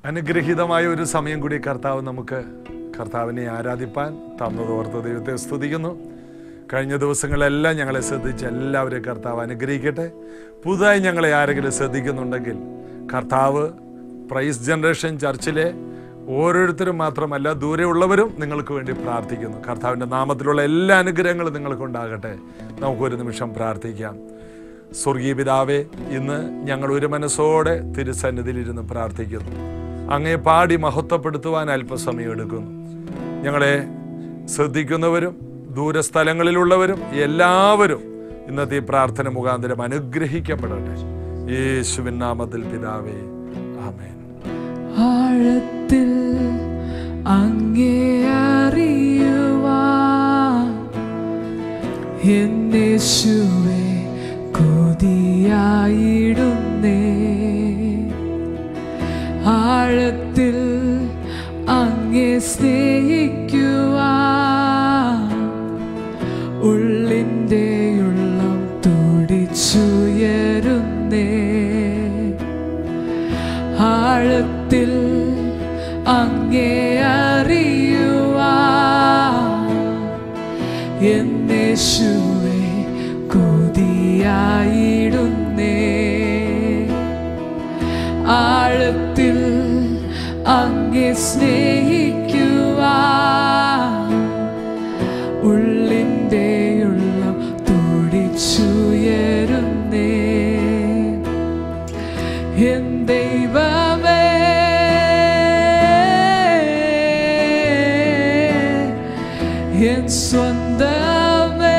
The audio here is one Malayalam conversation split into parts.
അനുഗ്രഹീതമായ ഒരു സമയം കൂടി കർത്താവ് നമുക്ക് കർത്താവിനെ ആരാധിപ്പാൻ തന്നതോർത്ത് ദൈവത്തെ സ്തുതിക്കുന്നു കഴിഞ്ഞ ദിവസങ്ങളെല്ലാം ഞങ്ങളെ ശ്രദ്ധിച്ച് എല്ലാവരെയും കർത്താവ് അനുഗ്രഹിക്കട്ടെ പുതുതായി ഞങ്ങളെ ആരെങ്കിലും ശ്രദ്ധിക്കുന്നുണ്ടെങ്കിൽ കർത്താവ് പ്രൈസ് ജനറേഷൻ ചർച്ചിലെ ഓരോരുത്തരും മാത്രമല്ല ദൂരെയുള്ളവരും നിങ്ങൾക്ക് വേണ്ടി പ്രാർത്ഥിക്കുന്നു കർത്താവിൻ്റെ നാമത്തിലുള്ള എല്ലാ അനുഗ്രഹങ്ങളും നിങ്ങൾക്കുണ്ടാകട്ടെ നമുക്കൊരു നിമിഷം പ്രാർത്ഥിക്കാം സ്വർഗീയ പിതാവേ ഇന്ന് ഞങ്ങൾ ഒരു മനസ്സോടെ തിരുസന്നിധിയിലിരുന്ന് പ്രാർത്ഥിക്കുന്നു അങ്ങേ പാടി മഹത്വപ്പെടുത്തുവാൻ അല്പസമയം എടുക്കുന്നു ഞങ്ങളെ ശ്രദ്ധിക്കുന്നവരും ദൂരസ്ഥലങ്ങളിലുള്ളവരും എല്ലാവരും ഇന്നത്തെ ഈ പ്രാർത്ഥന മുഖാന്തരം അനുഗ്രഹിക്കപ്പെടട്ടെ യേശുവിൻ നാമത്തിൽ പിതാവേ ആമേൻ ആഴത്തിൽ അങ്ങേ അറിയുവാൻ എന്നേശുവേ കൊതിയായിടുന്നേ ആഴത്തിൽ അങ്ങേ സ്നേഹിക്കുവാൻ ഉള്ളിൻ്റെ ഉള്ളം തുടിച്ചുയരുന്നേ ആഴത്തിൽ അങ്ങേ അറിയുവാൻ എന്നേശുവേ കൊതിയായിടുന്നേ ആഴത്തിൽ അങ്ങേ സ്നേഹിക്കുവാൻ ഉള്ളിൻ്റെ ഉള്ളം തുടിച്ചുയരുന്നേ എൻ ദൈവമേ എൻ സ്വന്തമേ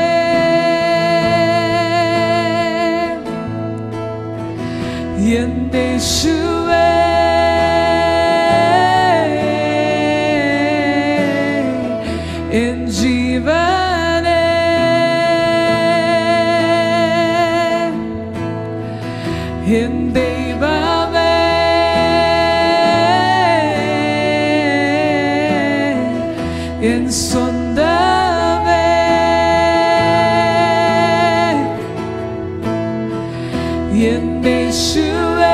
എൻ യേശുവേ എൻ ജീവനേ എൻ ദൈവമേ എൻ സ്വന്തമേ എൻ യേശുവേ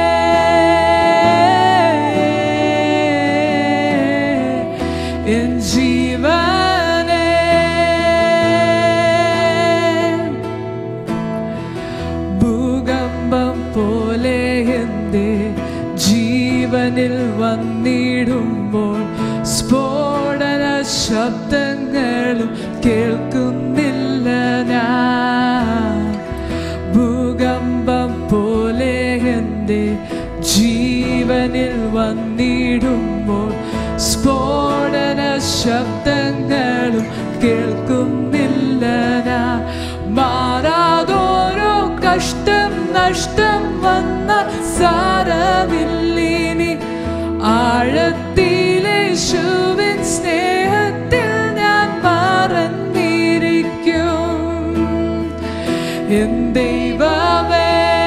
എൻ ജീവനേ ഭൂകമ്പം പോലെ എൻ്റെ ജീവനിൽ വന്നിടുമ്പോൾ സ്ഫോടന ശബ്ദങ്ങളും കേൾക്കുന്നില്ല ഞാൻ ഭൂകമ്പം പോലെ എൻ്റെ ജീവനിൽ വന്നിടുമ്പോൾ സ്ഫോടന ശബ്ദങ്ങളും കേൾക്കുന്നില്ല ഞാൻ മാറാതോരോ കഷ്ടം നഷ്ടം വന്ന സാരമില്ലിനി ആഴത്തിലേശുവിൻ സ്നേഹത്തിൽ ഞാൻ മറന്നിരിക്കും എൻ ദൈവമേ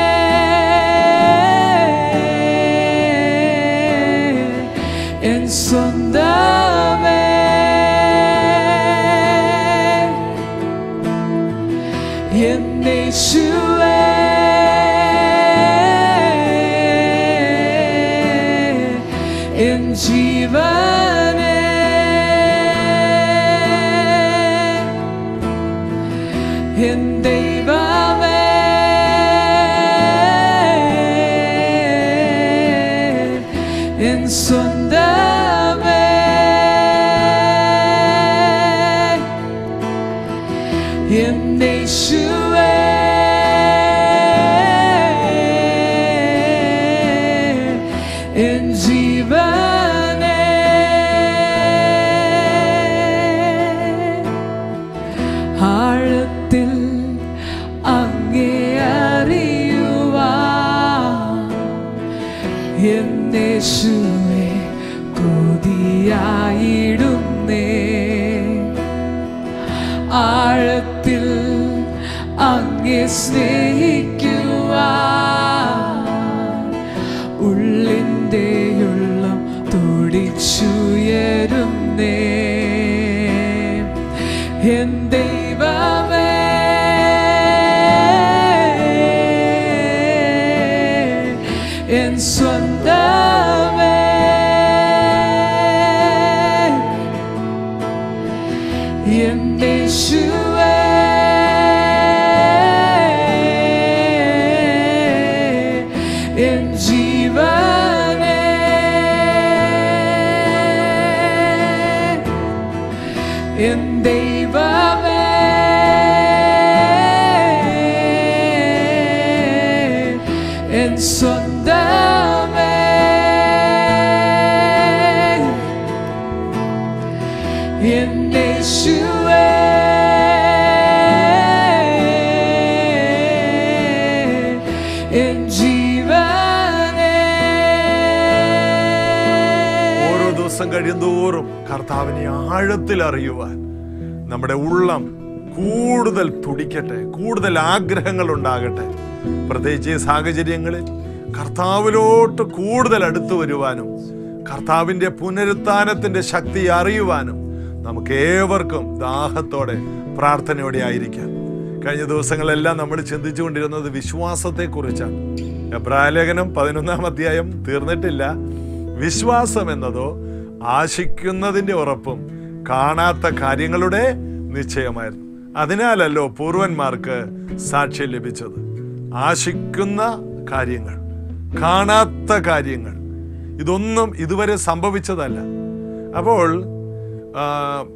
എൻ സ്വന്തമേ എൻ യേശുവേ എൻ ജീവനേ എൻ ദൈവമേ എൻ സ്വന്തമേ എൻ യേശുവേ എൻ ജീവനേ ആഴത്തിൽ അങ്ങേ അറിയുവാൻ എന്നേശുവേ കൊതിയായിടുന്നേ ആഴത്തിൽ അങ്ങേ സ്നേഹിക്കുവാൻ ഉള്ളിൻ്റെ ഉള്ളം തുടിച്ചുയരുന്നേ എൻ ദൈവമേ എൻ സ്വന്തമേ എന്നേശുവേ എൻ ജീവനേ എൻ ദൈവമേ എൻ സ്വന്തമേ എന്നേശുവേ എൻ ജീവനേ ഓരോ ദിവസം കഴിയുന്തോറും കർത്താവിനെ ആഴത്തിൽ അറിയുവാൻ നമ്മുടെ ഉള്ളം കൂടുതൽ തുടിക്കട്ടെ കൂടുതൽ ആഗ്രഹങ്ങൾ ഉണ്ടാകട്ടെ പ്രത്യേകിച്ച് ഈ സാഹചര്യങ്ങളിൽ കർത്താവിലോട്ട് കൂടുതൽ അടുത്തു വരുവാനും കർത്താവിൻ്റെ പുനരുത്ഥാനത്തിൻ്റെ ശക്തി അറിയുവാനും നമുക്ക് ഏവർക്കും ദാഹത്തോടെ പ്രാർത്ഥനയോടെ ആയിരിക്കാം കഴിഞ്ഞ ദിവസങ്ങളെല്ലാം നമ്മൾ ചിന്തിച്ചുകൊണ്ടിരുന്നത് വിശ്വാസത്തെക്കുറിച്ചാണ് എബ്രായ ലേഖനം പതിനൊന്നാം അധ്യായം തീർന്നിട്ടില്ല വിശ്വാസം എന്നതോ ആശിക്കുന്നതിൻ്റെ ഉറപ്പും കാണാത്ത കാര്യങ്ങളുടെ നിശ്ചയമായിരുന്നു അതിനാലല്ലോ പൂർവന്മാർക്ക് സാക്ഷ്യം ലഭിച്ചത് ആശിക്കുന്ന കാര്യങ്ങൾ കാണാത്ത കാര്യങ്ങൾ ഇതൊന്നും ഇതുവരെ സംഭവിച്ചതല്ല അപ്പോൾ ആ,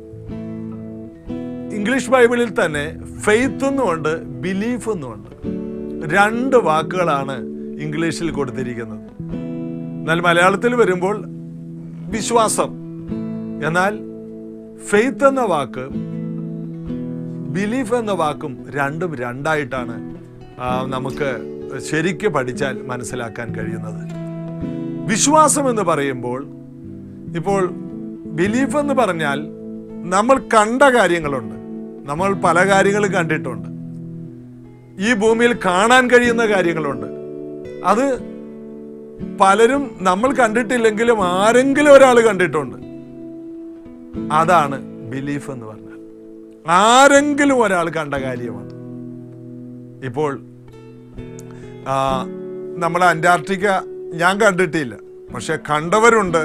ഇംഗ്ലീഷ് ബൈബിളിൽ തന്നെ ഫെയ്ത്ത് എന്നുമുണ്ട് ബിലീഫ് എന്നുമുണ്ട് രണ്ട് വാക്കുകളാണ് ഇംഗ്ലീഷിൽ കൊടുത്തിരിക്കുന്നത് എന്നാൽ മലയാളത്തിൽ വരുമ്പോൾ വിശ്വാസം എന്നാൽ ഫെയ്ത്ത് എന്ന വാക്ക് ബിലീഫ് എന്ന വാക്കും രണ്ടും രണ്ടായിട്ടാണ് ആ, നമുക്ക് ശരിക്ക് പഠിച്ചാൽ മനസ്സിലാക്കാൻ കഴിയുന്നത് വിശ്വാസം എന്ന് പറയുമ്പോൾ ഇപ്പോൾ ബിലീഫ് എന്ന് പറഞ്ഞാൽ നമ്മൾ കണ്ട കാര്യങ്ങളുണ്ട് നമ്മൾ പല കാര്യങ്ങളും കണ്ടിട്ടുണ്ട് ഈ ഭൂമിയിൽ കാണാൻ കഴിയുന്ന കാര്യങ്ങളുണ്ട് അത് പലരും നമ്മൾ കണ്ടിട്ടില്ലെങ്കിലും ആരെങ്കിലും ഒരാൾ കണ്ടിട്ടുണ്ട് അതാണ് ബിലീഫ് എന്ന് പറഞ്ഞാൽ ആരെങ്കിലും ഒരാൾ കണ്ട കാര്യമാണ് ഇപ്പോൾ ആ, നമ്മൾ അന്റാർട്ടിക്ക ഞാൻ കണ്ടിട്ടില്ല പക്ഷെ കണ്ടവരുണ്ട്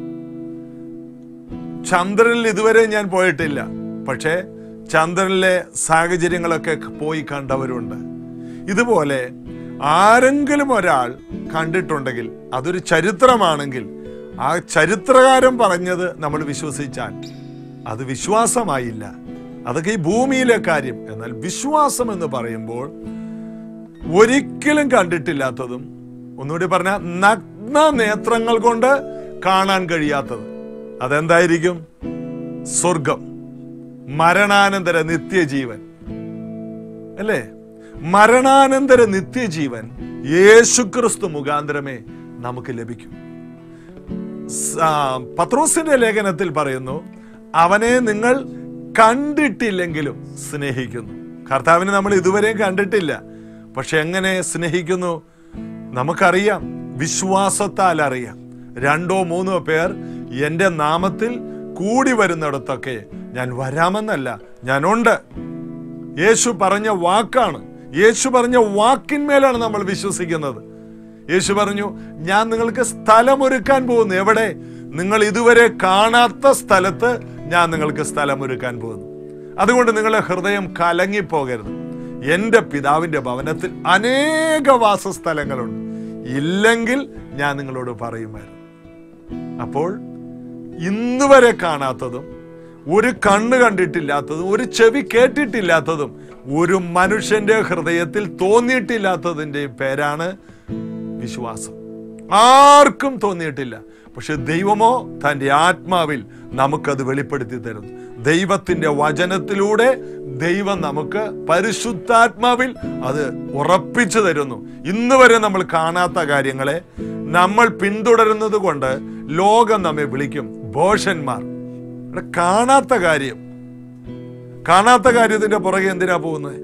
ചന്ദ്രനിൽ ഇതുവരെ ഞാൻ പോയിട്ടില്ല പക്ഷേ ചന്ദ്രനിലെ സാഹചര്യങ്ങളൊക്കെ പോയി കണ്ടവരുണ്ട് ഇതുപോലെ ആരെങ്കിലും ഒരാൾ കണ്ടിട്ടുണ്ടെങ്കിൽ അതൊരു ചരിത്രമാണെങ്കിൽ ആ ചരിത്രകാരൻ പറഞ്ഞത് നമ്മൾ വിശ്വസിച്ചാൽ അത് വിശ്വാസമായില്ല അതൊക്കെ ഈ ഭൂമിയിലെ കാര്യം എന്നാൽ വിശ്വാസം എന്ന് പറയുമ്പോൾ ഒരിക്കലും കണ്ടിട്ടില്ലാത്തതും ഒന്നുകൂടി പറഞ്ഞ നഗ്ന നേത്രങ്ങൾ കൊണ്ട് കാണാൻ കഴിയാത്തത് അതെന്തായിരിക്കും സ്വർഗം മരണാനന്തര നിത്യജീവൻ അല്ലേ മരണാനന്തര നിത്യജീവൻ യേശുക്രിസ്തു മുഖാന്തരമേ നമുക്ക് ലഭിക്കൂ സ- ആ, പത്രോസിന്റെ ലേഖനത്തിൽ പറയുന്നു അവനെ നിങ്ങൾ കണ്ടിട്ടില്ലെങ്കിലും സ്നേഹിക്കുന്നു കർത്താവിനെ നമ്മൾ ഇതുവരെയും കണ്ടിട്ടില്ല പക്ഷെ എങ്ങനെ സ്നേഹിക്കുന്നു നമുക്കറിയാം വിശ്വാസത്താൽ അറിയാം രണ്ടോ മൂന്നോ പേർ എൻ്റെ നാമത്തിൽ കൂടി വരുന്നിടത്തൊക്കെ ഞാൻ വരാമെന്നല്ല ഞാനുണ്ട് യേശു പറഞ്ഞ വാക്കാണ് യേശു പറഞ്ഞ വാക്കിന്മേലാണ് നമ്മൾ വിശ്വസിക്കുന്നത് യേശു പറഞ്ഞു ഞാൻ നിങ്ങൾക്ക് സ്ഥലമൊരുക്കാൻ പോകുന്നു എവിടെ നിങ്ങൾ ഇതുവരെ കാണാത്ത സ്ഥലത്ത് ഞാൻ നിങ്ങൾക്ക് സ്ഥലമൊരുക്കാൻ പോകുന്നു അതുകൊണ്ട് നിങ്ങളുടെ ഹൃദയം കലങ്ങിപ്പോകരുത് എൻ്റെ പിതാവിൻ്റെ ഭവനത്തിൽ അനേക വാസസ്ഥലങ്ങളുണ്ട് ഇല്ലെങ്കിൽ ഞാൻ നിങ്ങളോട് പറയുമായിരുന്നു അപ്പോൾ ഇന്ന് വരെ കാണാത്തതും ഒരു കണ്ണ് കണ്ടിട്ടില്ലാത്തതും ഒരു ചെവി കേട്ടിട്ടില്ലാത്തതും ഒരു മനുഷ്യന്റെ ഹൃദയത്തിൽ തോന്നിയിട്ടില്ലാത്തതിൻ്റെ പേരാണ് വിശ്വാസം ആർക്കും തോന്നിയിട്ടില്ല പക്ഷെ ദൈവമോ തൻ്റെ ആത്മാവിൽ നമുക്കത് വെളിപ്പെടുത്തി തരുന്നു ദൈവത്തിൻ്റെ വചനത്തിലൂടെ ദൈവം നമുക്ക് പരിശുദ്ധാത്മാവിൽ അത് ഉറപ്പിച്ചു തരുന്നു ഇന്ന് വരെ നമ്മൾ കാണാത്ത കാര്യങ്ങളെ നമ്മൾ പിന്തുടരുന്നത് കൊണ്ട് ലോകം നമ്മെ വിളിക്കും ഭോഷന്മാർ ഇവിടെ കാണാത്ത കാര്യം കാണാത്ത കാര്യത്തിന്റെ പുറകെ എന്തിനാ പോകുന്നത്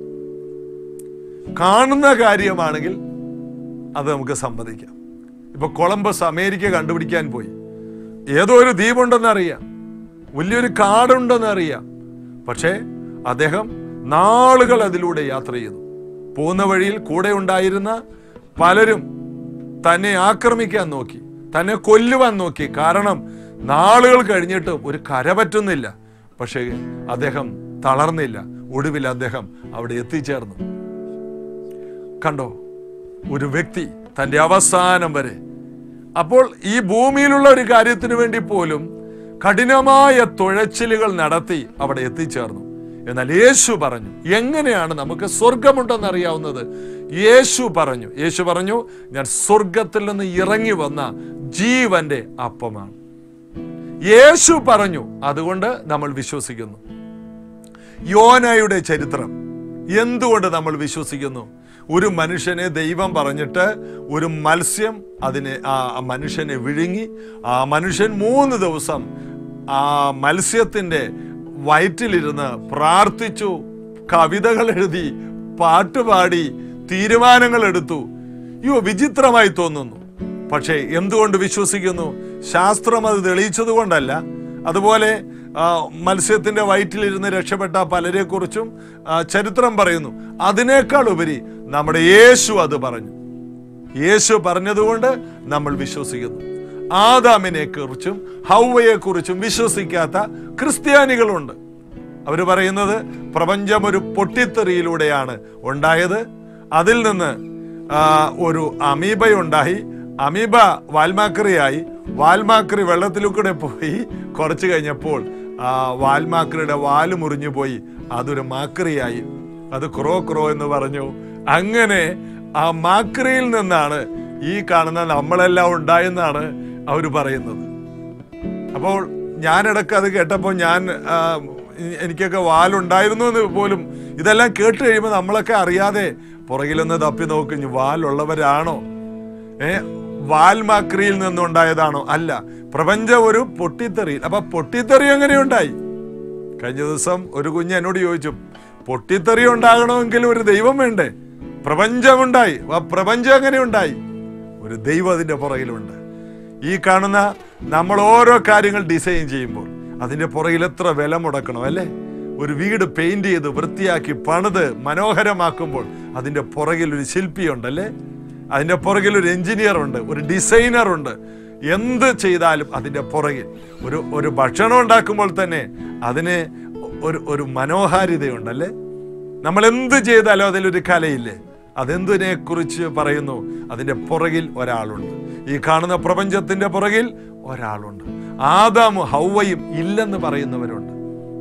കാണുന്ന കാര്യമാണെങ്കിൽ അത് നമുക്ക് സമ്മതിക്കാം ഇപ്പൊ കൊളംബസ് അമേരിക്ക കണ്ടുപിടിക്കാൻ പോയി ഏതോ ഒരു ദ്വീപുണ്ടെന്ന് അറിയാം വലിയൊരു കാടുണ്ടെന്ന് അറിയാം പക്ഷേ അദ്ദേഹം നാളുകൾ അതിലൂടെ യാത്ര ചെയ്തു പോകുന്ന വഴിയിൽ കൂടെ ഉണ്ടായിരുന്ന പലരും തന്നെ ആക്രമിക്കാൻ നോക്കി തന്നെ കൊല്ലുവാൻ നോക്കി കാരണം നാളുകൾ കഴിഞ്ഞിട്ട് ഒരു കര പറ്റുന്നില്ല പക്ഷേ അദ്ദേഹം തളർന്നില്ല ഒടുവിൽ അദ്ദേഹം അവിടെ എത്തിച്ചേർന്നു കണ്ടോ ഒരു വ്യക്തി തന്റെ അവസാനം വരെ അപ്പോൾ ഈ ഭൂമിയിലുള്ള ഒരു കാര്യത്തിന് വേണ്ടി പോലും കഠിനമായ തുഴച്ചിലുകൾ നടത്തി അവിടെ എത്തിച്ചേർന്നു എന്നാൽ യേശു പറഞ്ഞു എങ്ങനെയാണ് നമുക്ക് സ്വർഗമുണ്ടെന്ന് അറിയാവുന്നത് യേശു പറഞ്ഞു യേശു പറഞ്ഞു ഞാൻ സ്വർഗത്തിൽ നിന്ന് ഇറങ്ങി വന്ന ജീവന്റെ അപ്പമാണ് യേശു പറഞ്ഞു അതുകൊണ്ട് നമ്മൾ വിശ്വസിക്കുന്നു യോനയുടെ ചരിത്രം എന്തുകൊണ്ട് നമ്മൾ വിശ്വസിക്കുന്നു ഒരു മനുഷ്യനെ ദൈവം പറഞ്ഞിട്ട് ഒരു മത്സ്യം അതിനെ ആ മനുഷ്യനെ വിഴുങ്ങി ആ മനുഷ്യൻ മൂന്ന് ദിവസം ആ മത്സ്യത്തിന്റെ വയറ്റിലിരുന്ന് പ്രാർത്ഥിച്ചു കവിതകൾ എഴുതി പാട്ടുപാടി തീരുമാനങ്ങൾ എടുത്തു അയ്യോ വിചിത്രമായി തോന്നുന്നു പക്ഷേ എന്തുകൊണ്ട് വിശ്വസിക്കുന്നു ശാസ്ത്രം അത് തെളിയിച്ചത് കൊണ്ടല്ല അതുപോലെ ആ, മത്സ്യത്തിന്റെ വയറ്റിലിരുന്ന് രക്ഷപ്പെട്ട പലരെ കുറിച്ചും ചരിത്രം പറയുന്നു അതിനേക്കാൾ ഉപരി നമ്മുടെ യേശു അത് പറഞ്ഞു യേശു പറഞ്ഞതുകൊണ്ട് നമ്മൾ വിശ്വസിക്കുന്നു ആദാമിനെ കുറിച്ചും ഹൗവയെ കുറിച്ചും വിശ്വസിക്കാത്ത ക്രിസ്ത്യാനികളുണ്ട് അവർ പറയുന്നത് പ്രപഞ്ചം ഒരു പൊട്ടിത്തെറിയിലൂടെയാണ് ഉണ്ടായത് അതിൽ നിന്ന് ആ, ഒരു അമീബയുണ്ടായി അമീബ വാൽമാക്രിയായി വാൽമാക്രി വെള്ളത്തിലൂടെ പോയി കുറച്ച് കഴിഞ്ഞപ്പോൾ ആ വാൽമാക്രിയുടെ വാല് മുറിഞ്ഞു പോയി അതൊരു മാക്രിയായി അത് ക്രോ ക്രോ എന്ന് പറഞ്ഞു അങ്ങനെ ആ മാക്രിയിൽ നിന്നാണ് ഈ കാണുന്ന നമ്മളെല്ലാം ഉണ്ടായെന്നാണ് അവർ പറയുന്നത് അപ്പോൾ ഞാനിടക്ക് അത് കേട്ടപ്പോൾ ഞാൻ ആ, എനിക്കൊക്കെ വാലുണ്ടായിരുന്നു എന്ന് പോലും ഇതെല്ലാം കേട്ട് കഴിയുമ്പോൾ നമ്മളൊക്കെ അറിയാതെ പുറകിലൊന്ന് തപ്പി നോക്കും ഇനി വാലുള്ളവരാണോ ഏ വാൽമാക്രിയിൽ നിന്നുണ്ടായതാണോ അല്ല പ്രപഞ്ചം ഒരു പൊട്ടിത്തെറി അപ്പൊ പൊട്ടിത്തെറി എങ്ങനെ ഉണ്ടായി കഴിഞ്ഞ ദിവസം ഒരു കുഞ്ഞ് എന്നോട് ചോദിച്ചു പൊട്ടിത്തെറി ഉണ്ടാകണമെങ്കിൽ ഒരു ദൈവം വേണ്ടേ പ്രപഞ്ചമുണ്ടായി ആ പ്രപഞ്ചം എങ്ങനെ ഉണ്ടായി ഒരു ദൈവം അതിന്റെ പുറകിലുണ്ട് ഈ കാണുന്ന നമ്മൾ ഓരോ കാര്യങ്ങൾ ഡിസൈൻ ചെയ്യുമ്പോൾ അതിന്റെ പുറകിൽ എത്ര വില മുടക്കണം അല്ലേ ഒരു വീട് പെയിന്റ് ചെയ്ത് വൃത്തിയാക്കി പണിത് മനോഹരമാക്കുമ്പോൾ അതിന്റെ പുറകിൽ ഒരു ശില്പിയുണ്ടല്ലേ അതിന്റെ പുറകിൽ ഒരു എഞ്ചിനീയർ ഉണ്ട് ഒരു ഡിസൈനർ ഉണ്ട് എന്ത് ചെയ്താലും അതിന്റെ പുറകിൽ ഒരു ഒരു ഭക്ഷണം ഉണ്ടാക്കുമ്പോൾ തന്നെ അതിന് ഒരു ഒരു മനോഹാരിതയുണ്ടല്ലേ നമ്മൾ എന്ത് ചെയ്താലും അതിലൊരു കലയില്ലേ അതെന്തിനെ കുറിച്ച് പറയുന്നു അതിന്റെ പുറകിൽ ഒരാളുണ്ട് ഈ കാണുന്ന പ്രപഞ്ചത്തിന്റെ പുറകിൽ ഒരാളുണ്ട് ആദാമും ഹൗവയും ഇല്ലെന്ന് പറയുന്നവരുണ്ട്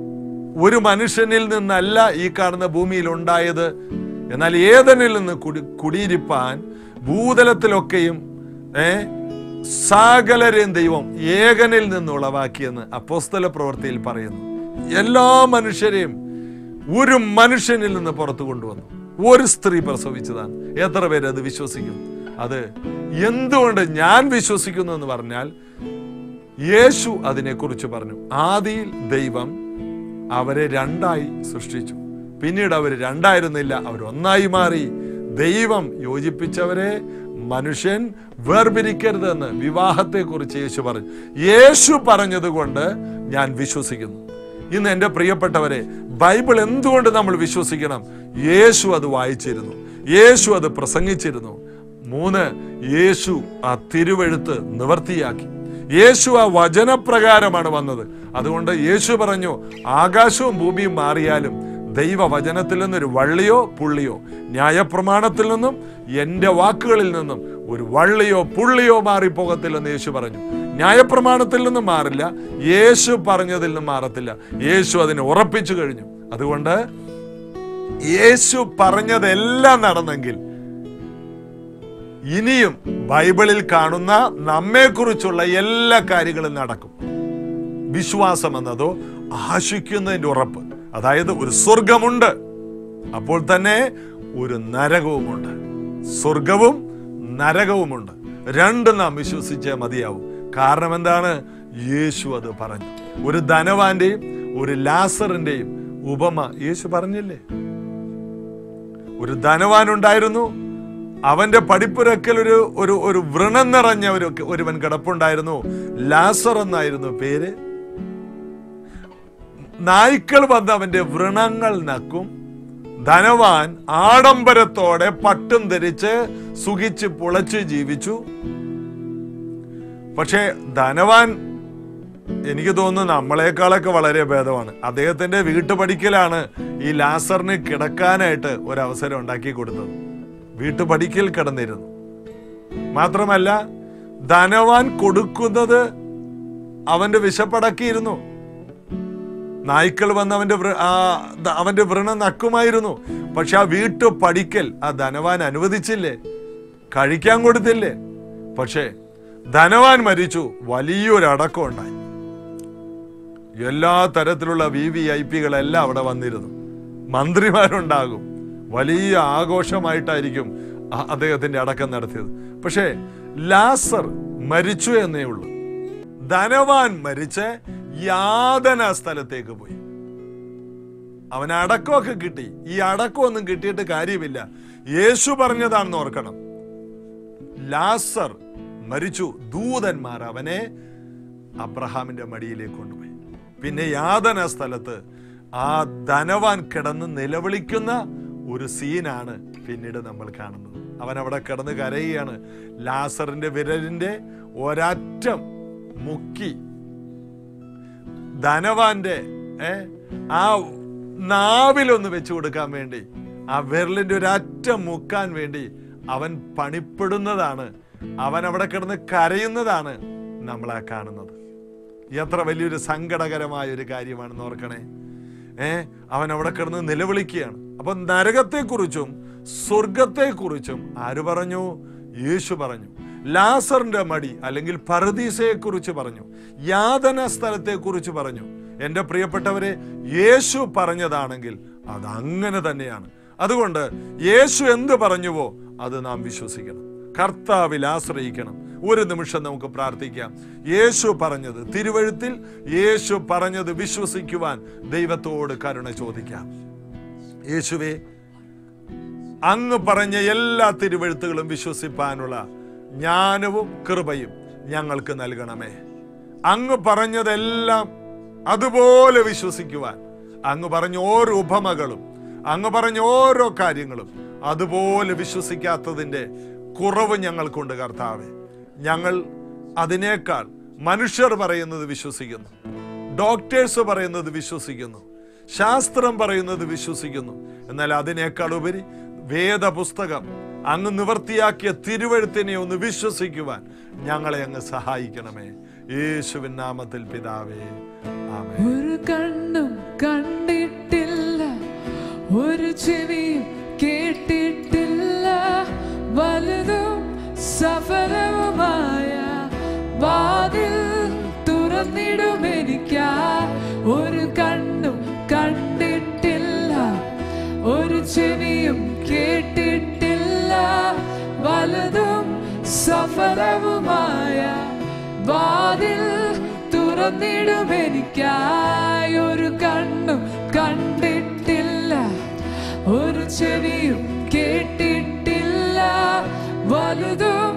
ഒരു മനുഷ്യനിൽ നിന്നല്ല ഈ കാണുന്ന ഭൂമിയിൽ ഉണ്ടായത് എന്നാൽ ഏതനിൽ നിന്ന് കുടി കുടിയിരിപ്പാൻ ഭൂതലത്തിലൊക്കെയും ഏ സകലരെയും ദൈവം ഏകനിൽ നിന്ന് ഉളവാക്കിയെന്ന് അപ്പോസ്തല പ്രവൃത്തിയിൽ പറയുന്നു എല്ലാ മനുഷ്യരെയും ഒരു മനുഷ്യനിൽ നിന്ന് പുറത്തു കൊണ്ടുവന്നു ഒരു സ്ത്രീ പ്രസവിച്ചതാണ് എത്ര പേര് അത് വിശ്വസിക്കും അത് എന്തുകൊണ്ട് ഞാൻ വിശ്വസിക്കുന്നു എന്ന് പറഞ്ഞാൽ യേശു അതിനെക്കുറിച്ച് പറഞ്ഞു ആദിയിൽ ദൈവം അവരെ രണ്ടായി സൃഷ്ടിച്ചു പിന്നീട് അവർ രണ്ടായിരുന്നില്ല അവർ ഒന്നായി മാറി ദൈവം യോജിപ്പിച്ചവരെ മനുഷ്യൻ വേർപിരിക്കരുതെന്ന് വിവാഹത്തെക്കുറിച്ച് യേശു പറഞ്ഞു യേശു പറഞ്ഞതുകൊണ്ട് ഞാൻ വിശ്വസിക്കുന്നു ഇന്ന് എൻ്റെ പ്രിയപ്പെട്ടവരെ ബൈബിൾ എന്തുകൊണ്ട് നമ്മൾ വിശ്വസിക്കണം യേശു അത് വായിച്ചിരുന്നു യേശു അത് പ്രസംഗിച്ചിരുന്നു മൂന്ന് യേശു ആ തിരുവെഴുത്ത് നിവർത്തിയാക്കി യേശു ആ വചനപ്രകാരമാണ് വന്നത് അതുകൊണ്ട് യേശു പറഞ്ഞു ആകാശവും ഭൂമിയും മാറിയാലും ദൈവവചനത്തിൽ നിന്നൊരു വള്ളിയോ പുള്ളിയോ ന്യായപ്രമാണത്തിൽ നിന്നും എൻ്റെ വാക്കുകളിൽ നിന്നും ഒരു വള്ളിയോ പുള്ളിയോ മാറിപ്പോകത്തില്ലെന്ന് യേശു പറഞ്ഞു ന്യായപ്രമാണത്തിൽ നിന്നും മാറില്ല യേശു പറഞ്ഞതിൽ നിന്നും മാറത്തില്ല യേശു അതിനെ ഉറപ്പിച്ചു കഴിഞ്ഞു അതുകൊണ്ട് യേശു പറഞ്ഞതെല്ലാം നടന്നെങ്കിൽ ഇനിയും ബൈബിളിൽ കാണുന്ന നമ്മെക്കുറിച്ചുള്ള എല്ലാ കാര്യങ്ങളും നടക്കും വിശ്വാസം എന്നതോ ആശിക്കുന്നതിന്റെ ഉറപ്പ് അതായത് ഒരു സ്വർഗമുണ്ട് അപ്പോൾ തന്നെ ഒരു നരകവുമുണ്ട് സ്വർഗവും നരകവുമുണ്ട് രണ്ടും നാം വിശ്വസിച്ചേ മതിയാവും കാരണം എന്താണ് യേശു അത് പറഞ്ഞു ഒരു ധനവാന്റെയും ഒരു ലാസറിന്റെയും ഉപമ യേശു പറഞ്ഞില്ലേ ഒരു ധനവാൻ ഉണ്ടായിരുന്നു അവന്റെ പടിപ്പുരക്കൽ ഒരു ഒരു ഒരു വ്രണം നിറഞ്ഞ ഒരു ഒരുവൻ കിടപ്പുണ്ടായിരുന്നു ലാസർ എന്നായിരുന്നു പേര് നായ്ക്കൾ വന്ന് അവന്റെ വ്രണങ്ങൾ നക്കും ധനവാൻ ആഡംബരത്തോടെ പട്ടും ധരിച്ച് സുഖിച്ച് പുളച്ച് ജീവിച്ചു പക്ഷേ ധനവാൻ എനിക്ക് തോന്നുന്നു നമ്മളെക്കാളൊക്കെ വളരെ ഭേദമാണ് അദ്ദേഹത്തിന്റെ വീട്ടുപടിക്കലാണ് ഈ ലാസറിന് കിടക്കാനായിട്ട് ഒരവസരം ഉണ്ടാക്കി കൊടുത്തത് വീട്ടുപടിക്കൽ കിടന്നിരുന്നു മാത്രമല്ല ധനവാൻ കൊടുക്കുന്നത് അവന്റെ വിശപ്പടക്കിയിരുന്നു നായ്ക്കൾ വന്ന് അവന്റെ വൃ- ആ, ദ- അവന്റെ വ്രണം നക്കുമായിരുന്നു പക്ഷെ ആ വീട്ടു പടിക്കൽ ആ ധനവാൻ അനുവദിച്ചില്ലേ കഴിക്കാൻ കൊടുത്തില്ലേ പക്ഷേ ധനവാൻ മരിച്ചു വലിയൊരു അടക്കം ഉണ്ടായി എല്ലാ തരത്തിലുള്ള വി വി ഐ പികളെല്ലാം അവിടെ വന്നിരുന്നു മന്ത്രിമാരുണ്ടാകും വലിയ ആഘോഷമായിട്ടായിരിക്കും അ- അദ്ദേഹത്തിന്റെ അടക്കം നടത്തിയത് പക്ഷേ ലാസർ മരിച്ചു എന്നേ ഉള്ളൂ ധനവാൻ മരിച്ച് യാതന സ്ഥലത്തേക്ക് പോയി അവൻ അടക്കമൊക്കെ കിട്ടി ഈ അടക്കമൊന്നും കിട്ടിയിട്ട് കാര്യമില്ല യേശു പറഞ്ഞതാണെന്ന് ഓർക്കണം ലാസർ മരിച്ചു ദൂതന്മാർ അവനെ അബ്രഹാമിന്റെ മടിയിലേക്ക് കൊണ്ടുപോയി പിന്നെ യാതന സ്ഥലത്ത് ആ ധനവാൻ കിടന്ന് നിലവിളിക്കുന്ന ഒരു സീനാണ് പിന്നീട് നമ്മൾ കാണുന്നത് അവൻ അവിടെ കിടന്ന് കരയുകയാണ് ലാസറിന്റെ വിരലിന്റെ ഒരറ്റം മുക്കി ധനവാന്റെ ഏ ആ നാവിലൊന്ന് വെച്ചു കൊടുക്കാൻ വേണ്ടി ആ വിരലിന്റെ ഒരു അറ്റം മുക്കാൻ വേണ്ടി അവൻ പണിപ്പെടുന്നതാണ് അവൻ അവിടെ കിടന്ന് കരയുന്നതാണ് നമ്മൾ ആ കാണുന്നത് എത്ര വലിയൊരു സങ്കടകരമായ ഒരു കാര്യമാണെന്ന് ഓർക്കണേ ഏ അവൻ അവിടെ കിടന്ന് നിലവിളിക്കുകയാണ് അപ്പൊ നരകത്തെക്കുറിച്ചും സ്വർഗത്തെക്കുറിച്ചും ആര് പറഞ്ഞു യേശു പറഞ്ഞു ലാസറിന്റെ മടി അല്ലെങ്കിൽ പരദീസയെ കുറിച്ച് പറഞ്ഞു യാതന സ്ഥലത്തെ കുറിച്ച് പറഞ്ഞു എൻ്റെ പ്രിയപ്പെട്ടവരെ യേശു പറഞ്ഞതാണെങ്കിൽ അത് അങ്ങനെ തന്നെയാണ് അതുകൊണ്ട് യേശു എന്ത് പറഞ്ഞുവോ അത് നാം വിശ്വസിക്കണം കർത്താവിൽ ആശ്രയിക്കണം ഒരു നിമിഷം നമുക്ക് പ്രാർത്ഥിക്കാം യേശു പറഞ്ഞത് തിരുവഴുത്തിൽ യേശു പറഞ്ഞത് വിശ്വസിക്കുവാൻ ദൈവത്തോട് കരുണ ചോദിക്കാം യേശുവേ അങ്ങ് പറഞ്ഞ എല്ലാ തിരുവഴുത്തുകളും വിശ്വസിപ്പാനുള്ള ജ്ഞാനവും കൃപയും ഞങ്ങൾക്ക് നൽകണമേ അങ്ങ് പറഞ്ഞതെല്ലാം അതുപോലെ വിശ്വസിക്കുവാൻ അങ്ങ് പറഞ്ഞ ഓരോ ഉപമകളും അങ്ങ് പറഞ്ഞ ഓരോ കാര്യങ്ങളും അതുപോലെ വിശ്വസിക്കാത്തതിൻ്റെ കുറവ് ഞങ്ങൾക്കുണ്ട് കർത്താവെ ഞങ്ങൾ അതിനേക്കാൾ മനുഷ്യർ പറയുന്നത് വിശ്വസിക്കുന്നു ഡോക്ടേഴ്സ് പറയുന്നത് വിശ്വസിക്കുന്നു ശാസ്ത്രം പറയുന്നത് വിശ്വസിക്കുന്നു എന്നാൽ അതിനേക്കാൾ ഉപരി വേദപുസ്തകം അങ്ങ് നിവർത്തിയാക്കിയ തിരുവഴുത്തിനെ ഒന്ന് വിശ്വസിക്കുവാൻ ഞങ്ങളെ അങ്ങ് സഹായിക്കണമേ യേശുവിൻ നാമത്തിൽ പിതാവേ ആമേ ഒരു കണ്ണും കണ്ടിട്ടില്ല ഒരു ചെവിയും കേട്ടിട്ടില്ല വലുതും സഫലവുമായ വാതിൽ തുറന്നിടും എനിക്കായി ഒരു കണ്ണും കണ്ടിട്ടില്ല ഒരു ചെവിയും കേട്ടിട്ടില്ല വലുതും സഫലവുമായ വാതിൽ തുറന്നിടും എനിക്കായി ഒരു കണ്ണും കണ്ടിട്ടില്ല ഒരു ചെവിയും കേട്ടിട്ടില്ല വലുതും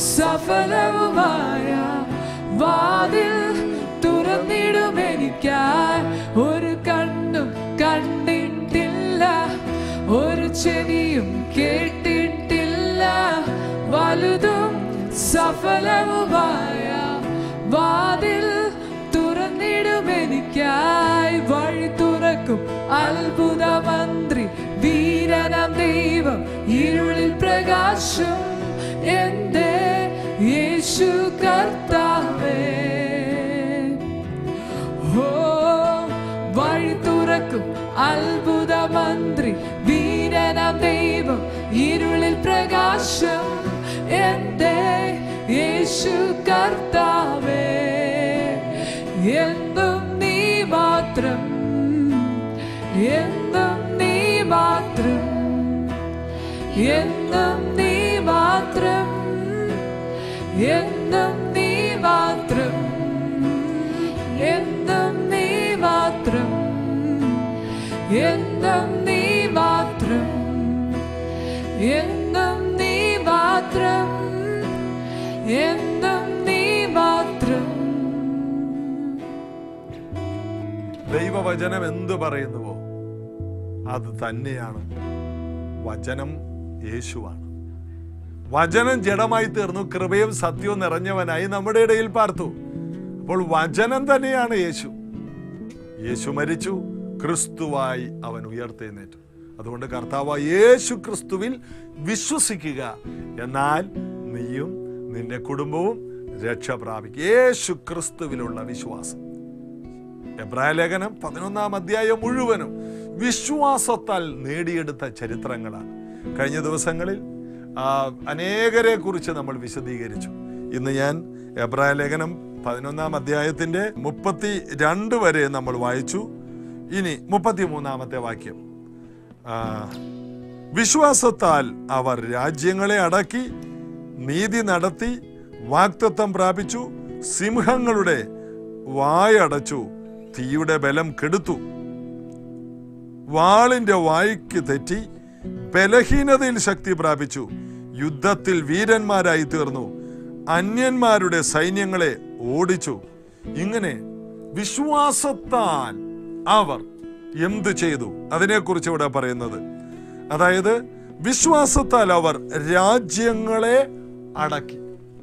സഫലവുമായ വാതിൽ തുറന്നിടും എനിക്കായി ഒരു കണ്ണും കണ്ടിട്ടില്ല ഒരു ചെവിയും കേട്ടിട്ടില്ല വലുതും സഫലവുമായ വാതിൽ തുറന്നിടും എനിക്കായി വഴി തുറക്കും അത്ഭുത മന്ത്രി വീരനാം ദൈവം ഇരുളിൽ പ്രകാശം എന്റെ യേശു കർത്താവേ ഓ വഴി തുറക്കും അത്ഭുത മന്ത്രി വീരനാം ദൈവം ഇരുളിൽ പ്രകാശം എന്റെ യേശു കർത്താവേ എന്നും നീ മാത്രം എന്നും നീ മാത്രം എന്നും നീ മാത്രം എന്നും നീ മാത്രം എന്നും നീ മാത്രം എന്നും നീ മാത്രം എന്നും നീ മാത്രം എന്നും നീ മാത്രം ദൈവവചനം എന്ത് പറയുന്നുവോ അത് തന്നെയാണ് വചനം യേശുവാണ് വചനം ജഡമായി തീർന്നു കൃപയും സത്യവും നിറഞ്ഞവനായി നമ്മുടെ ഇടയിൽ പാർത്തു അപ്പോൾ വചനം തന്നെയാണ് യേശു യേശു മരിച്ചു ക്രിസ്തുവായി അവൻ ഉയർത്തെഴുന്നേറ്റു അതുകൊണ്ട് കർത്താവ് യേശു ക്രിസ്തുവിൽ വിശ്വസിക്കുക എന്നാൽ നീയും നിന്റെ കുടുംബവും രക്ഷ പ്രാപിക്കും യേശു ക്രിസ്തുവിലുള്ള വിശ്വാസം എബ്രായ ലേഖനം പതിനൊന്നാം അധ്യായം മുഴുവനും വിശ്വാസത്താൽ നേടിയെടുത്ത ചരിത്രങ്ങളാണ് കഴിഞ്ഞ ദിവസങ്ങളിൽ ആ, അനേകരെ കുറിച്ച് നമ്മൾ വിശദീകരിച്ചു ഇന്ന് ഞാൻ എബ്രായ ലേഖനം പതിനൊന്നാം അധ്യായത്തിന്റെ മുപ്പത്തി രണ്ട് വരെ നമ്മൾ വായിച്ചു ഇനി മുപ്പത്തി മൂന്നാമത്തെ വാക്യം ആ, വിശ്വാസത്താൽ അവർ രാജ്യങ്ങളെ അടക്കി നീതി നടത്തി വാക്തത്വം പ്രാപിച്ചു സിംഹങ്ങളുടെ വായടച്ചു തീയുടെ ബലം കെടുത്തു വാളിന്റെ വായ്ക്ക് തെറ്റി ബലഹീനതയിൽ ശക്തി പ്രാപിച്ചു യുദ്ധത്തിൽ വീരന്മാരായി തീർന്നു അന്യന്മാരുടെ സൈന്യങ്ങളെ ഓടിച്ചു ഇങ്ങനെ വിശ്വാസത്താൽ അവർ എന്ത് ചെയ്തു അതിനെക്കുറിച്ച് ഇവിടെ പറയുന്നത് അതായത് വിശ്വാസത്താൽ അവർ രാജ്യങ്ങളെ അടക്കി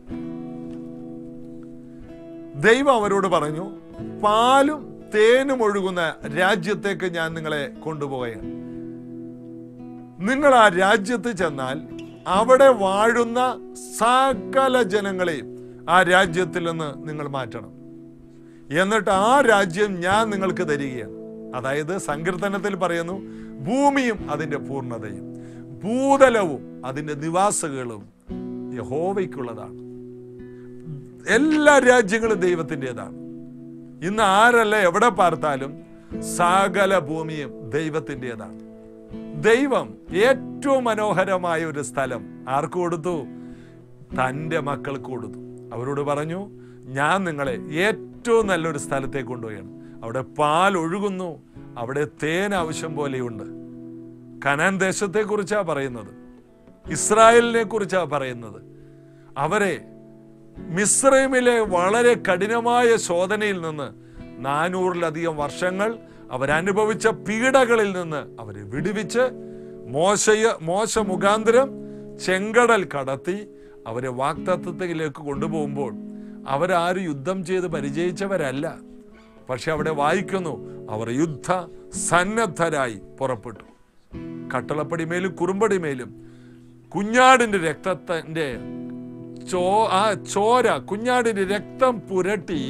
ദൈവം അവരോട് പറഞ്ഞു പാലും തേനും ഒഴുകുന്ന രാജ്യത്തേക്ക് ഞാൻ നിങ്ങളെ കൊണ്ടുപോവുകയാണ് നിങ്ങൾ ആ രാജ്യത്ത് ചെന്നാൽ അവിടെ വാഴുന്ന സകല ജനങ്ങളെയും ആ രാജ്യത്തിൽ നിന്ന് നിങ്ങൾ മാറ്റണം എന്നിട്ട് ആ രാജ്യം ഞാൻ നിങ്ങൾക്ക് തരികയാണ് അതായത് സങ്കീർത്തനത്തിൽ പറയുന്നു ഭൂമിയും അതിന്റെ പൂർണ്ണതയും ഭൂതലവും അതിന്റെ നിവാസികളും യഹോവയ്ക്കുള്ളതാണ് എല്ലാ രാജ്യങ്ങളും ദൈവത്തിൻ്റെതാണ് ഇന്ന് ആരല്ല എവിടെ പാർത്താലും സകല ഭൂമിയും ദൈവത്തിൻ്റെതാണ് ദൈവം ഏറ്റവും മനോഹരമായ ഒരു സ്ഥലം ആർക്ക് കൊടുത്തു തൻ്റെ മക്കൾക്ക് കൊടുത്തു അവരോട് പറഞ്ഞു ഞാൻ നിങ്ങളെ ഏറ്റവും നല്ലൊരു സ്ഥലത്തേക്ക് കൊണ്ടുപോയാണ് അവിടെ പാൽ ഒഴുകുന്നു അവിടെ തേൻ ആവശ്യം പോലെയുണ്ട് കനാൻ ദേശത്തെക്കുറിച്ചാണ് പറയുന്നത് ഇസ്രായേലിനെ കുറിച്ചാണ് പറയുന്നത് അവരെ മിസ്രൈമിലെ വളരെ കഠിനമായ ശോധനയിൽ നിന്ന് നാനൂറിലധികം വർഷങ്ങൾ അവരനുഭവിച്ച പീഡകളിൽ നിന്ന് അവരെ വിടുവിച്ച് മോശയ മോശ മുഖാന്തരം ചെങ്കടൽ കടത്തി അവരെ വാക്തത്വത്തിലേക്ക് കൊണ്ടുപോകുമ്പോൾ അവരാരും യുദ്ധം ചെയ്ത് പരിചയിച്ചവരല്ല പക്ഷെ അവിടെ വായിക്കുന്നു അവർ യുദ്ധ സന്നദ്ധരായി പുറപ്പെട്ടു കട്ടളപ്പടിമേലും കുറുമ്പടിമേലും കുഞ്ഞാടിന്റെ രക്തത്തിന്റെ ചോ ആ ചോര കുഞ്ഞാടിന്റെ രക്തം പുരട്ടി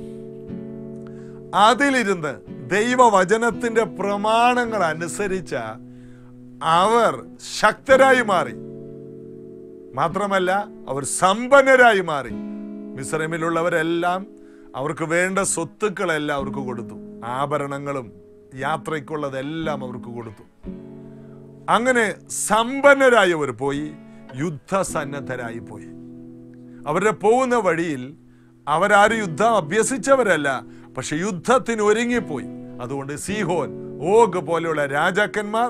അതിലിരുന്ന് ദൈവവചനത്തിന്റെ പ്രമാണങ്ങൾ അനുസരിച്ച അവർ ശക്തരായി മാറി മാത്രമല്ല അവർ സമ്പന്നരായി മാറി മിശ്രമിലുള്ളവരെല്ലാം അവർക്ക് വേണ്ട സ്വത്തുക്കളെല്ലാം അവർക്ക് കൊടുത്തു ആഭരണങ്ങളും യാത്രയ്ക്കുള്ളതെല്ലാം അവർക്ക് കൊടുത്തു അങ്ങനെ സമ്പന്നരായവർ പോയി യുദ്ധസന്നദ്ധരായി പോയി അവരുടെ പോകുന്ന വഴിയിൽ അവരാരും യുദ്ധം അഭ്യസിച്ചവരല്ല പക്ഷെ യുദ്ധത്തിന് ഒരുങ്ങിപ്പോയി അതുകൊണ്ട് സീഹോൻ ഓഗ് പോലെയുള്ള രാജാക്കന്മാർ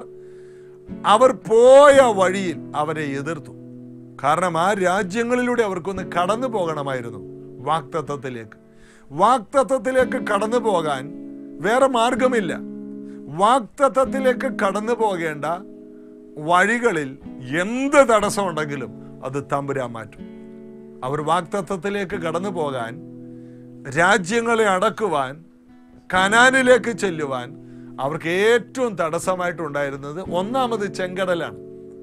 അവർ പോയ വഴിയിൽ അവരെ എതിർത്തു കാരണം ആ രാജ്യങ്ങളിലൂടെ അവർക്കൊന്ന് കടന്നു പോകണമായിരുന്നു വാക്തത്വത്തിലേക്ക് വാക്തത്വത്തിലേക്ക് കടന്നു പോകാൻ വേറെ മാർഗമില്ല വാക്തത്വത്തിലേക്ക് കടന്നു പോകേണ്ട വഴികളിൽ എന്ത് തടസ്സമുണ്ടെങ്കിലും അത് തമ്പുരാൻ മാറ്റും അവർ വാക്തത്വത്തിലേക്ക് കടന്നു പോകാൻ രാജ്യങ്ങളെ അടക്കുവാൻ കനാനിലേക്ക് ചെല്ലുവാൻ അവർക്ക് ഏറ്റവും തടസ്സമായിട്ടുണ്ടായിരുന്നത് ഒന്നാമത് ചെങ്കടലാണ്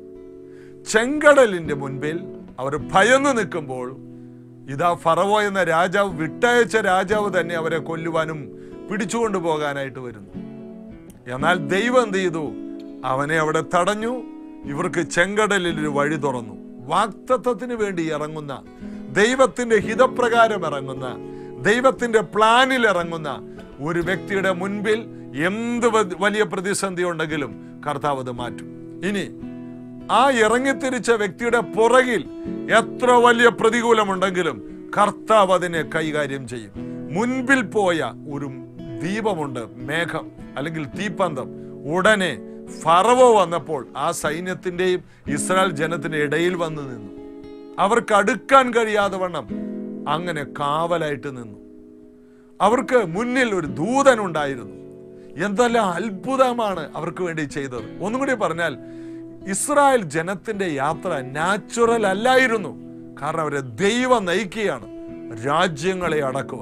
ചെങ്കടലിന്റെ മുൻപിൽ അവർ ഭയന്നു നിൽക്കുമ്പോൾ ഇതാ ഫറവോ എന്ന രാജാവ് വിട്ടയച്ച രാജാവ് തന്നെ അവരെ കൊല്ലുവാനും പിടിച്ചുകൊണ്ടു പോകാനായിട്ട് വരുന്നു എന്നാൽ ദൈവം എന്ത് ചെയ്തു അവനെ അവിടെ തടഞ്ഞു ഇവർക്ക് ചെങ്കടലിൽ ഒരു വഴി തുറന്നു വാക്തത്വത്തിന് വേണ്ടി ഇറങ്ങുന്ന ദൈവത്തിന്റെ ഹിതപ്രകാരം ഇറങ്ങുന്ന ദൈവത്തിന്റെ പ്ലാനിൽ ഇറങ്ങുന്ന ഒരു വ്യക്തിയുടെ മുൻപിൽ എന്ത് വ- വലിയ പ്രതിസന്ധി ഉണ്ടെങ്കിലും കർത്താവ് അത് മാറ്റും ഇനി ആ ഇറങ്ങിത്തിരിച്ച വ്യക്തിയുടെ പുറകിൽ എത്ര വലിയ പ്രതികൂലമുണ്ടെങ്കിലും കർത്താവ് അതിനെ കൈകാര്യം ചെയ്യും മുൻപിൽ പോയ ഒരു ദീപമുണ്ട് മേഘം അല്ലെങ്കിൽ തീപ്പന്തം ഉടനെ ഫറവോ വന്നപ്പോൾ ആ സൈന്യത്തിന്റെയും ഇസ്രായേൽ ജനത്തിന്റെ ഇടയിൽ വന്നു നിന്നു അവർക്ക് അടുക്കാൻ കഴിയാതെ വണ്ണം അങ്ങനെ കാവലായിട്ട് നിന്നു അവർക്ക് മുന്നിൽ ഒരു ദൂതൻ ഉണ്ടായിരുന്നു എന്തെല്ലാം അത്ഭുതമാണ് അവർക്ക് വേണ്ടി ചെയ്തത് ഒന്നും കൂടി പറഞ്ഞാൽ ഇസ്രായേൽ ജനത്തിന്റെ യാത്ര നാച്ചുറൽ അല്ലായിരുന്നു കാരണം അവരെ ദൈവം നയിക്കുകയാണ് രാജ്യങ്ങളെ അടക്കുവാൻ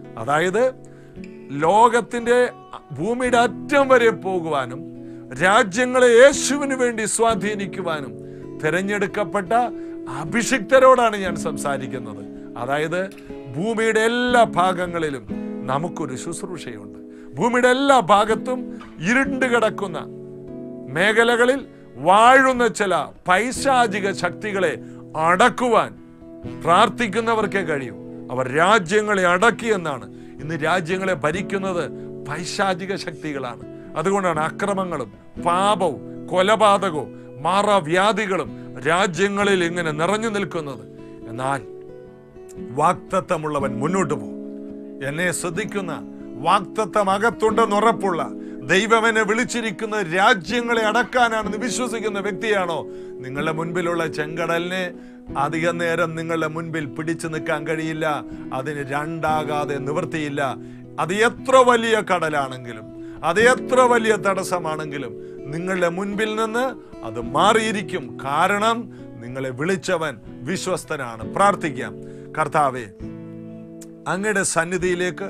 അതായത് ലോകത്തിന്റെ ഭൂമിയുടെ അറ്റം വരെ പോകുവാനും രാജ്യങ്ങളെ യേശുവിന് വേണ്ടി സ്വാധീനിക്കുവാനും തിരഞ്ഞെടുക്കപ്പെട്ട അഭിഷിക്തരോടാണ് ഞാൻ സംസാരിക്കുന്നത് അതായത് ഭൂമിയുടെ എല്ലാ ഭാഗങ്ങളിലും നമുക്കൊരു ശുശ്രൂഷയുണ്ട് ഭൂമിയുടെ എല്ലാ ഭാഗത്തും ഇരുണ്ട് കിടക്കുന്ന മേഖലകളിൽ വാഴുന്ന ചില പൈശാചിക ശക്തികളെ അടക്കുവാൻ പ്രാർത്ഥിക്കുന്നവർക്കേ കഴിയൂ അവർ രാജ്യങ്ങളെ അടക്കിയെന്നാണ് ഇന്ന് രാജ്യങ്ങളെ ഭരിക്കുന്നത് പൈശാചിക ശക്തികളാണ് അതുകൊണ്ടാണ് അക്രമങ്ങളും പാപവും കൊലപാതകവും മാറാവ്യാധികളും രാജ്യങ്ങളിൽ ഇങ്ങനെ നിറഞ്ഞു നിൽക്കുന്നത് എന്നാൽ വാക്തത്വമുള്ളവൻ മുന്നോട്ട് പോകും എന്നെ ശ്രദ്ധിക്കുന്ന വാക്തത്വം അകത്തുണ്ടെന്ന് ഉറപ്പുള്ള ദൈവമെന്നെ വിളിച്ചിരിക്കുന്ന രാജ്യങ്ങളെ അടക്കാനാണെന്ന് വിശ്വസിക്കുന്ന വ്യക്തിയാണോ നിങ്ങളുടെ മുൻപിലുള്ള ചെങ്കടലിനെ അധിക നേരം നിങ്ങളുടെ മുൻപിൽ പിടിച്ചു നിൽക്കാൻ കഴിയില്ല അതിന് രണ്ടാകാതെ നിവൃത്തിയില്ല അത് എത്ര വലിയ കടലാണെങ്കിലും അത് എത്ര വലിയ തടസ്സമാണെങ്കിലും നിങ്ങളുടെ മുൻപിൽ നിന്ന് അത് മാറിയിരിക്കും കാരണം നിങ്ങളെ വിളിച്ചവൻ വിശ്വസ്തനാണ് പ്രാർത്ഥിക്കാം കർത്താവേ അങ്ങയുടെ സന്നിധിയിലേക്ക്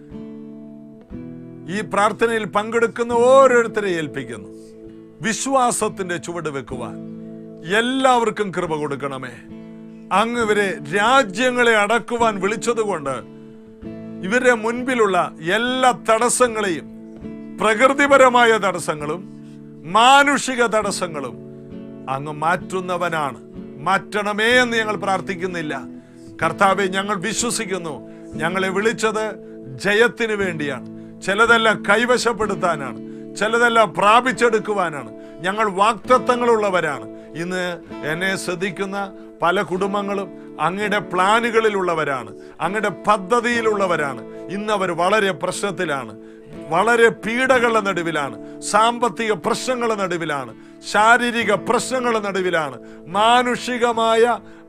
ഈ പ്രാർത്ഥനയിൽ പങ്കെടുക്കുന്ന ഓരോരുത്തരെ ഏൽപ്പിക്കുന്നു വിശ്വാസത്തിന്റെ ചുവട് വെക്കുവാൻ എല്ലാവർക്കും കൃപ കൊടുക്കണമേ അങ്ങ് ഇവരെ രാജ്യങ്ങളെ അടക്കുവാൻ വിളിച്ചതുകൊണ്ട് ഇവരുടെ മുൻപിലുള്ള എല്ലാ തടസ്സങ്ങളെയും പ്രകൃതിപരമായ തടസ്സങ്ങളും മാനുഷിക തടസ്സങ്ങളും അങ്ങ് മാറ്റുന്നവനാണ് മാറ്റണമേ എന്ന് ഞങ്ങൾ പ്രാർത്ഥിക്കുന്നില്ല കർത്താവെ ഞങ്ങൾ വിശ്വസിക്കുന്നു ഞങ്ങളെ വിളിച്ചത് ജയത്തിന് വേണ്ടിയാണ് ചിലതെല്ലാം കൈവശപ്പെടുത്താനാണ് ചിലതെല്ലാം പ്രാപിച്ചെടുക്കുവാനാണ് ഞങ്ങൾ വാക്തത്വങ്ങളുള്ളവരാണ് ഇന്ന് എന്നെ ശ്രദ്ധിക്കുന്ന പല കുടുംബങ്ങളും അങ്ങയുടെ പ്ലാനുകളിലുള്ളവരാണ് അങ്ങയുടെ പദ്ധതിയിലുള്ളവരാണ് ഇന്ന് അവർ വളരെ പ്രശ്നത്തിലാണ് വളരെ പീഡകളുടെ നടുവിലാണ് സാമ്പത്തിക പ്രശ്നങ്ങളുടെ നടുവിലാണ് ശാരീരിക പ്രശ്നങ്ങളുടെ നടുവിലാണ് മാനുഷികമായ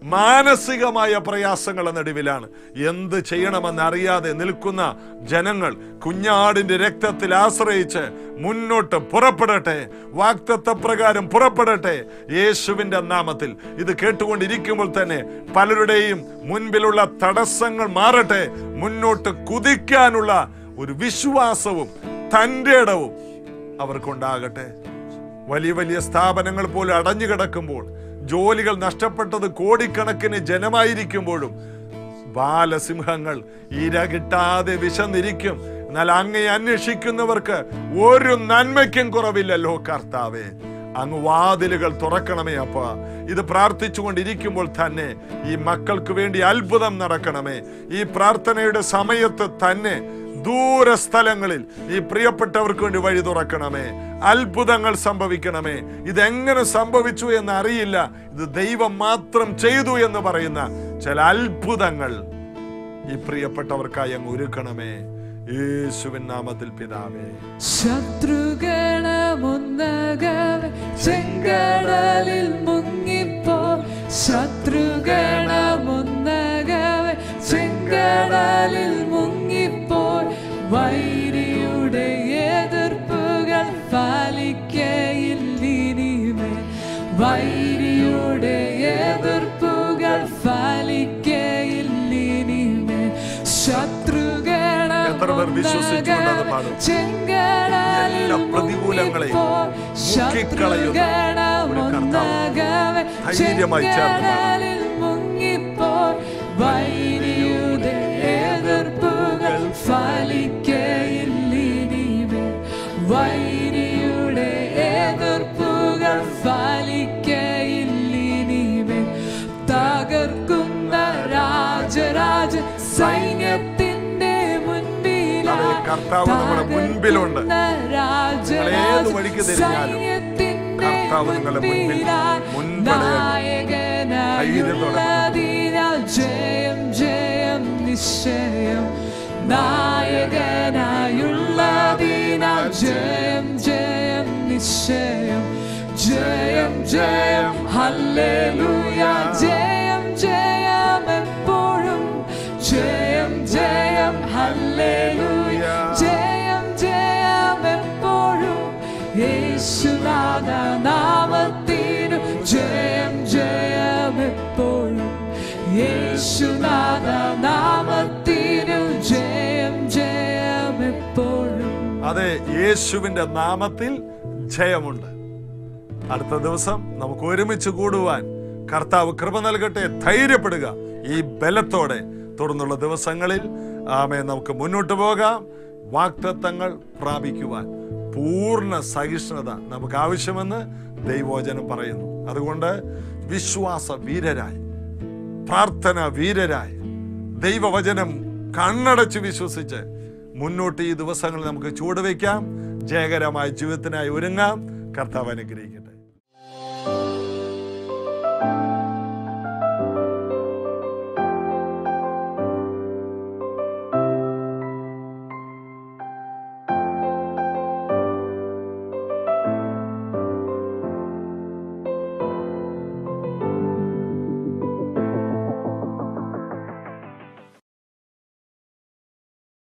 മാനസികമായ പ്രയാസങ്ങളുടെ നടുവിലാണ് എന്ത് ചെയ്യണമെന്ന് അറിയാതെ നിൽക്കുന്ന ജനങ്ങൾ കുഞ്ഞാടിന്റെ രക്തത്തിൽ ആശ്രയിച്ച് മുന്നോട്ട് പുറപ്പെടട്ടെ വാക്തത്വ പ്രകാരം പുറപ്പെടട്ടെ യേശുവിന്റെ നാമത്തിൽ ഇത് കേട്ടുകൊണ്ടിരിക്കുമ്പോൾ തന്നെ പലരുടെയും മുൻപിലുള്ള തടസ്സങ്ങൾ മാറട്ടെ മുന്നോട്ട് കുതിക്കാനുള്ള ഒരു വിശ്വാസവും തൻ്റെ ഇടവും അവർക്കുണ്ടാകട്ടെ വലിയ വലിയ സ്ഥാപനങ്ങൾ പോലും അടഞ്ഞു കിടക്കുമ്പോൾ ജോലികൾ നഷ്ടപ്പെട്ടത് കോടിക്കണക്കിന് ജനമായിരിക്കുമ്പോഴും ബാലസിംഹങ്ങൾ ഇര കിട്ടാതെ വിശന്നിരിക്കും എന്നാൽ അങ്ങയെ അന്വേഷിക്കുന്നവർക്ക് ഒരു നന്മയ്ക്കും കുറവില്ലല്ലോ കർത്താവേ അങ്ങ് വാതിലുകൾ തുറക്കണമേ അപ്പ ഇത് പ്രാർത്ഥിച്ചുകൊണ്ടിരിക്കുമ്പോൾ തന്നെ ഈ മക്കൾക്ക് വേണ്ടി അത്ഭുതം നടക്കണമേ ഈ പ്രാർത്ഥനയുടെ സമയത്ത് തന്നെ ദൂര സ്ഥലങ്ങളിൽ ഈ പ്രിയപ്പെട്ടവർക്ക് വേണ്ടി വഴി തുറക്കണമേ അത്ഭുതങ്ങൾ സംഭവിക്കണമേ ഇതെങ്ങനെ സംഭവിച്ചു എന്ന് അറിയില്ല ഇത് ദൈവം മാത്രം ചെയ്തു എന്ന് പറയുന്ന ചില അത്ഭുതങ്ങൾ ഈ പ്രിയപ്പെട്ടവർക്കായി അങ്ങ് ഒരുക്കണമേ യേശുവിൻ നാമത്തിൽ പിതാവേ ശത്രുഗണമൊന്നകവെ ചെങ്കടലിൽ മുങ്ങിപ്പോ ശത്രുഗണമൊന്നകവെ ചെങ്കടലിൽ മുങ്ങിപ്പോൾ വൈരിയുടെ എതിർപ്പുകൾ ഫലിക്കയില്ലിനിമേ വൈരിയുടെ എതിർപ്പുകൾ ഫലിക്കയില്ലിനിമേ എത്ര പേർ വിശ്വസിച്ചുകൊണ്ടത് പാടും? എല്ലാ പ്രതികൂലങ്ങളെയും മുക്കിക്കളയുന്ന ഒരു കർത്താവ്. ധൈര്യമായി ചേർന്ന് പാടാം. മുങ്ങിപ്പോൾ വൈരിയുടെ എതിർപ്പുകൾ ഫലിക്കയില്ലിനിമേ വൈരിയുടെ എതിർപ്പുകൾ ഫലിക്കയില്ലിനിമേ തകർക്കുന്ന രാജരാജ സൈന്യത്തിന്റെ മുൻപിലാ അതെ, കർത്താവ് നമ്മുടെ മുൻപിലുണ്ട്. നിങ്ങൾ ഏത് വഴിക്ക് തിരിഞ്ഞാലും കർത്താവ് നിങ്ങളുടെ മുൻപിൽ മുൻപടയായി. ധൈര്യത്തോടെ നായകനായുള്ളതിനാൽ ജയം ജയം നിശ്ചയം നായകനായുള്ളതിനാൽ ജയം ജയം നിശ്ചയം ജയം ജയം ഹല്ലേലൂയ ജയം ജയം എപ്പോഴും ജയം ജയം ഹല്ലേലൂയ ജയം ജയം എപ്പോഴും യേശുനാഥ നാമത്തിനു ജയം ജയം എപ്പോഴും യേശുനാഥ നാമത്തിനു ജയം അതെ യേശുവിൻ്റെ നാമത്തിൽ ജയമുണ്ട് അടുത്ത ദിവസം നമുക്ക് ഒരുമിച്ച് കൂടുവാൻ കർത്താവ് കൃപ നൽകട്ടെ ധൈര്യപ്പെടുക ഈ ബലത്തോടെ തുടർന്നുള്ള ദിവസങ്ങളിൽ ആമേ നമുക്ക് മുന്നോട്ട് പോകാം വാക്തത്വങ്ങൾ പ്രാപിക്കുവാൻ പൂർണ്ണ സഹിഷ്ണുത നമുക്ക് ആവശ്യമെന്ന് ദൈവോചനം പറയുന്നു അതുകൊണ്ട് വിശ്വാസ വീരരായി പ്രാർത്ഥന വീരരായി ദൈവവചനം കണ്ണടച്ച് വിശ്വസിച്ച് മുന്നോട്ട് ഈ ദിവസങ്ങളിൽ നമുക്ക് ചൂടുവയ്ക്കാം ജയകരമായ ജീവിതത്തിനായി ഒരുങ്ങാം കർത്താവ് അനുഗ്രഹിക്കട്ടെ